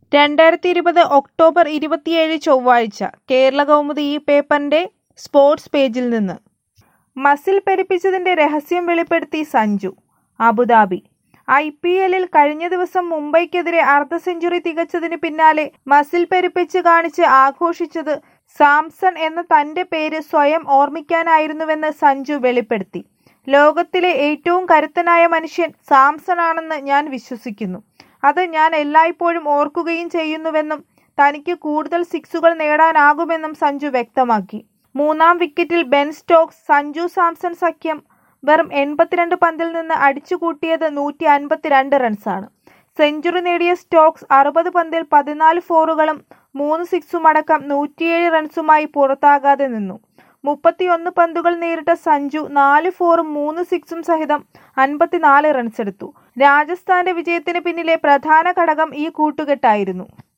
രണ്ടായിരത്തി ഇരുപത് ഒക്ടോബർ ഇരുപത്തിയേഴ് ചൊവ്വാഴ്ച കേരള കൗമുദി ഈ പേപ്പറിന്റെ സ്പോർട്സ് പേജിൽ നിന്ന് മസിൽ പെരുപ്പിച്ചതിന്റെ രഹസ്യം വെളിപ്പെടുത്തി സഞ്ജു അബുദാബി ഐ പി എല്ലിൽ കഴിഞ്ഞ ദിവസം മുംബൈക്കെതിരെ അർദ്ധ സെഞ്ചുറി തികച്ചതിന് പിന്നാലെ മസിൽ പെരുപ്പിച്ച് കാണിച്ച് ആഘോഷിച്ചത് സാംസൺ എന്ന തന്റെ പേര് സ്വയം ഓർമ്മിക്കാനായിരുന്നുവെന്ന് സഞ്ജു വെളിപ്പെടുത്തി ലോകത്തിലെ ഏറ്റവും കരുത്തനായ മനുഷ്യൻ സാംസൺ ആണെന്ന് ഞാൻ വിശ്വസിക്കുന്നു അത് ഞാൻ എല്ലായ്പ്പോഴും ഓർക്കുകയും ചെയ്യുന്നുവെന്നും തനിക്ക് കൂടുതൽ സിക്സുകൾ നേടാനാകുമെന്നും സഞ്ജു വ്യക്തമാക്കി മൂന്നാം വിക്കറ്റിൽ ബെൻ സ്റ്റോക്സ് സഞ്ജു സാംസൺ സഖ്യം വെറും എൺപത്തിരണ്ട് പന്തിൽ നിന്ന് അടിച്ചുകൂട്ടിയത് നൂറ്റി അൻപത്തിരണ്ട് റൺസാണ് സെഞ്ചുറി നേടിയ സ്റ്റോക്സ് അറുപത് പന്തിൽ പതിനാല് ഫോറുകളും മൂന്ന് സിക്സും അടക്കം നൂറ്റിയേഴ് റൺസുമായി പുറത്താകാതെ നിന്നു മുപ്പത്തിയൊന്ന് പന്തുകൾ നേരിട്ട സഞ്ജു നാല് ഫോറും മൂന്ന് സിക്സും സഹിതം അൻപത്തിനാല് റൺസെടുത്തു രാജസ്ഥാന്റെ വിജയത്തിന് പിന്നിലെ പ്രധാന ഘടകം ഈ കൂട്ടുകെട്ടായിരുന്നു